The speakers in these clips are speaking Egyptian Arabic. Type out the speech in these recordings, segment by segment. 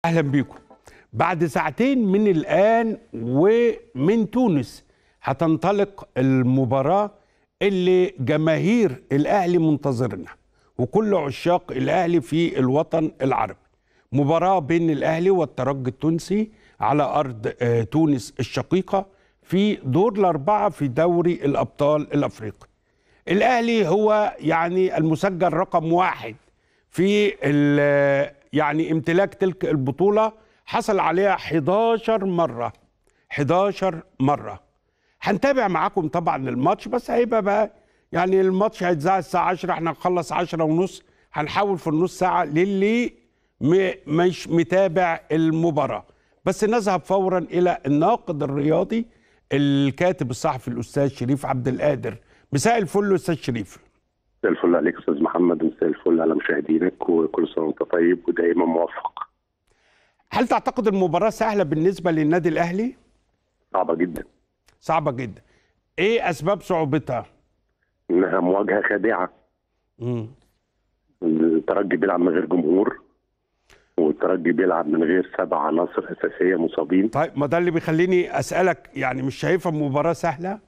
اهلا بيكم بعد ساعتين من الان ومن تونس هتنطلق المباراه اللي جماهير الاهلي منتظرينها وكل عشاق الاهلي في الوطن العربي مباراه بين الاهلي والترجي التونسي على ارض آه، تونس الشقيقه في دور الاربعه في دوري الابطال الافريقي الاهلي هو يعني المسجل رقم واحد في ال- يعني امتلاك تلك البطوله حصل عليها 11 مره 11 مره هنتابع معاكم طبعا الماتش بس هيبقى بقى يعني الماتش هيتذاع الساعه 10 احنا نخلص 10 ونص هنحاول في النص ساعه للي م- مش متابع المباراه بس نذهب فورا الى الناقد الرياضي الكاتب الصحفي الاستاذ شريف عبد القادر مساء الفل استاذ شريف مساء الفل عليك استاذ محمد ومساء الفل على مشاهدينك وكل سنه وانت طيب ودائما موفق هل تعتقد المباراه سهله بالنسبه للنادي الاهلي صعبه جدا صعبه جدا ايه اسباب صعوبتها انها مواجهه خادعه مم. الترجي بيلعب من غير جمهور والترجي بيلعب من غير سبع عناصر اساسيه مصابين طيب ما ده اللي بيخليني اسالك يعني مش شايفها مباراه سهله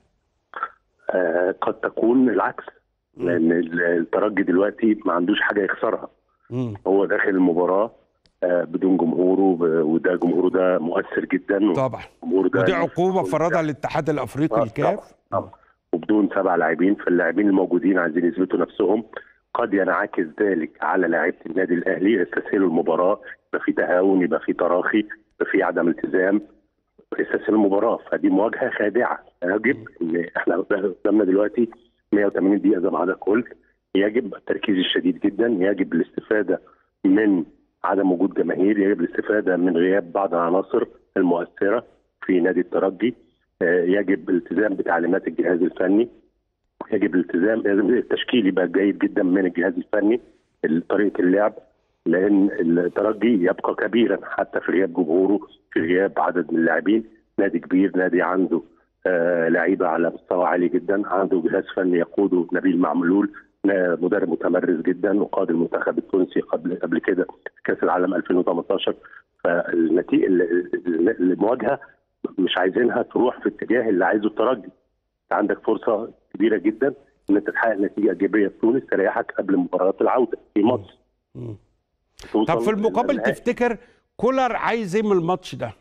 آه قد تكون العكس لان ال- الترجي دلوقتي ما عندوش حاجه يخسرها مم. هو داخل المباراه آه بدون جمهوره ب- وده جمهوره ده مؤثر جدا طبعا والجمهور ده ودي عقوبه فرضها الاتحاد الافريقي آه، الكاف طبعاً، طبعاً. وبدون سبع لاعبين فاللاعبين الموجودين عايزين يثبتوا نفسهم قد ينعكس ذلك على لاعيبه النادي الاهلي يستسهلوا المباراه يبقى في تهاون يبقى في تراخي يبقى في عدم التزام يستسهلوا المباراه فدي مواجهه خادعه يجب ان احنا قدامنا دلوقتي 180 دقيقه زي ما حضرتك قلت يجب التركيز الشديد جدا يجب الاستفاده من عدم وجود جماهير يجب الاستفاده من غياب بعض العناصر المؤثره في نادي الترجي آه، يجب الالتزام بتعليمات الجهاز الفني يجب الالتزام لازم التشكيل يبقى جيد جدا من الجهاز الفني طريقه اللعب لان الترجي يبقى كبيرا حتى في غياب جمهوره في غياب عدد من اللاعبين نادي كبير نادي عنده آه لعيبه على مستوى عالي جدا عنده جهاز فني يقوده نبيل معملول آه، مدرب متمرس جدا وقاد المنتخب التونسي قبل قبل كده في كاس العالم 2018 فالنتيجه المواجهه مش عايزينها تروح في اتجاه اللي عايزه الترجي انت عندك فرصه كبيره جدا ان انت تحقق نتيجه ايجابيه في تونس تريحك قبل مباراه العوده في مصر مم. توصل طب في المقابل للنهائي. تفتكر كولر عايز ايه من الماتش ده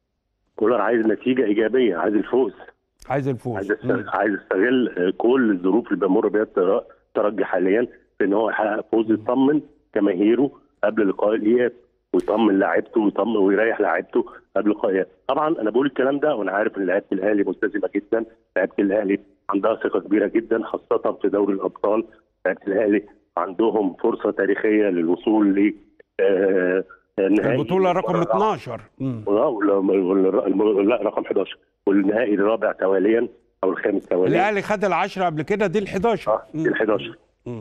كولر عايز نتيجه ايجابيه عايز الفوز عايز عايز الفوز يست- مم. عايز يستغل آه، كل الظروف اللي بيمر بيها التر- الترجي حاليا في ان هو يحقق فوز يطمن جماهيره قبل لقاء الاياب ويطمن لاعيبته ويطمن ويريح لاعيبته قبل لقاء الاياب طبعا انا بقول الكلام ده وانا عارف ان لعيبه الاهلي ملتزمه جدا لعيبه الاهلي عندها ثقه كبيره جدا خاصه في دوري الابطال لعيبه الاهلي عندهم فرصه تاريخيه للوصول ل آه، نهائي البطوله رقم المباراة 12 مم. اه ولا- ولا- الم- لا رقم 11 والنهائي الرابع تواليا او الخامس تواليا الاهلي خد العشرة قبل كده دي ال 11 اه ال 11 مم.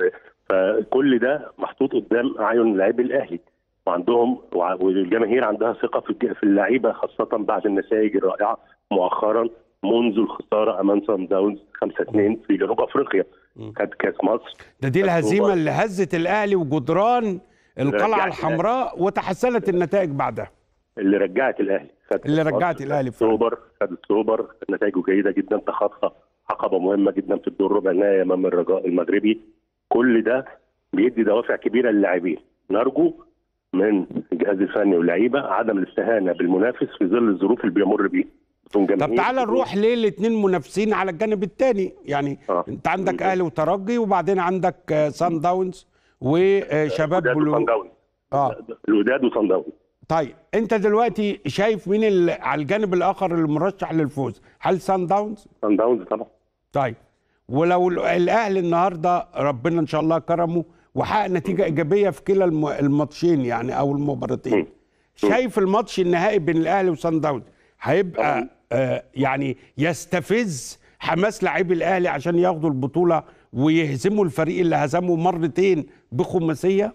فكل ده محطوط قدام اعين لاعبي الاهلي وعندهم وع- والجماهير عندها ثقه في الج- في اللعيبه خاصه بعد النتائج الرائعه مؤخرا منذ الخساره امام سان داونز 5 2 في جنوب افريقيا خد كاس مصر ده دي الهزيمه اللي هزت الاهلي وجدران القلعه رجعت الحمراء وتحسنت النتائج بعدها اللي رجعت الاهلي خد اللي كأس رجعت مصر، الأهلي خد فعلا. سوبر خد السوبر نتائجه جيده جدا تخطى عقبه مهمه جدا في الدور ربع النهائي امام الرجاء المغربي كل ده بيدي دوافع كبيره للاعبين نرجو من الجهاز الفني واللعيبه عدم الاستهانه بالمنافس في ظل الظروف اللي بيمر بيها بدون طب جماهير، تعالى بدون- نروح ليه الاثنين منافسين على الجانب الثاني يعني آه. انت عندك مم. اهلي وترجي وبعدين عندك آه، سان داونز وشباب الوداد وصن بلو داونز اه الوداد وصن داونز طيب انت دلوقتي شايف مين اللي على الجانب الاخر المرشح للفوز هل سان داونز صن داونز طبعا طيب ولو ال- الاهلي النهارده ربنا ان شاء الله كرمه وحقق نتيجه ايجابيه في كلا الم- الماتشين يعني او المباراتين مم. شايف الماتش النهائي بين الاهلي وسان داونز هيبقى آه يعني يستفز حماس لاعبي الاهلي عشان ياخدوا البطوله ويهزموا الفريق اللي هزمه مرتين بخماسيه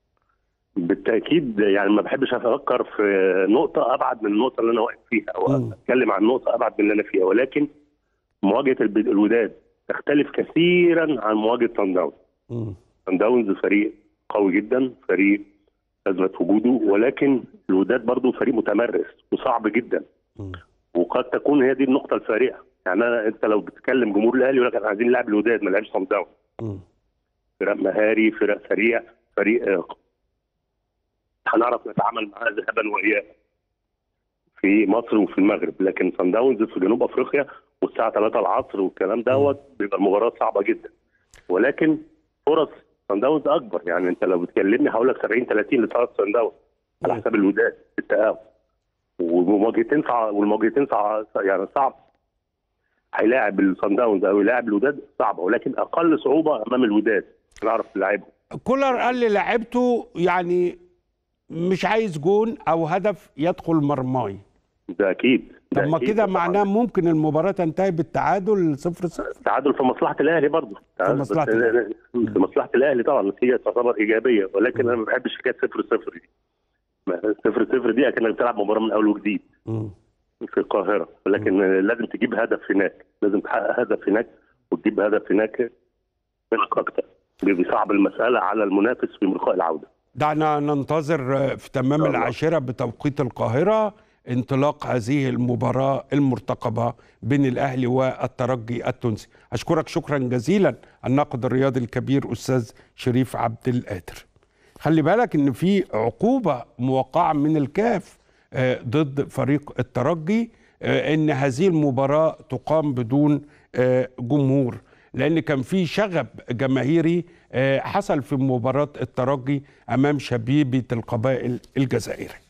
بالتاكيد يعني ما بحبش افكر في نقطه ابعد من النقطه اللي انا واقف فيها او مم. اتكلم عن نقطه ابعد من اللي انا فيها ولكن مواجهه الب- الوداد تختلف كثيرا عن مواجهه سان داونز مم. سان داونز فريق قوي جدا فريق اثبت وجوده ولكن الوداد برضه فريق متمرس وصعب جدا مم. وقد تكون هي دي النقطه الفارقه يعني أنا انت لو بتتكلم جمهور الاهلي يقول لك احنا عايزين نلعب الوداد ما نلعبش صن داونز مم. فرق مهاري فرق سريع فريق آه، هنعرف نتعامل معاه ذهابا وايابا في مصر وفي المغرب لكن صن داونز في جنوب افريقيا والساعه 3 العصر والكلام دوت بيبقى المباراه صعبه جدا ولكن فرص صن داونز اكبر يعني انت لو بتكلمني هقول لك 70 30 لصالح صن داونز على حساب الوداد في التقاوم والمواجهتين صعب والمواجهتين صعب يعني صعب هيلاعب الصن داونز او يلاعب الوداد صعبه ولكن اقل صعوبه امام الوداد نعرف نلعبهم كولر قال لي لعبته يعني مش عايز جون او هدف يدخل مرماي ده اكيد ده طب ما أكيد كده طبعاً. معناه ممكن المباراه تنتهي بالتعادل 0 0 التعادل في مصلحه الاهلي برضه تعادل مصلحة بس- الأهلي. في مصلحه الاهلي طبعا النتيجه تعتبر ايجابيه ولكن انا ما بحبش حكايه 0 0 دي 0 0 دي اكنك بتلعب مباراه من اول وجديد في القاهره ولكن لازم تجيب هدف هناك لازم تحقق هدف هناك وتجيب هدف هناك منك اكتر بيصعب المساله على المنافس في لقاء العوده دعنا ننتظر في تمام الله. العاشرة بتوقيت القاهرة انطلاق هذه المباراة المرتقبة بين الأهلي والترجي التونسي أشكرك شكرا جزيلا الناقد الرياضي الكبير أستاذ شريف عبد القادر خلي بالك ان في عقوبة موقعة من الكاف آه، ضد فريق الترجي آه، ان هذه المباراة تقام بدون آه، جمهور لان كان في شغب جماهيري آه، حصل في مباراة الترجي امام شبيبة القبائل الجزائري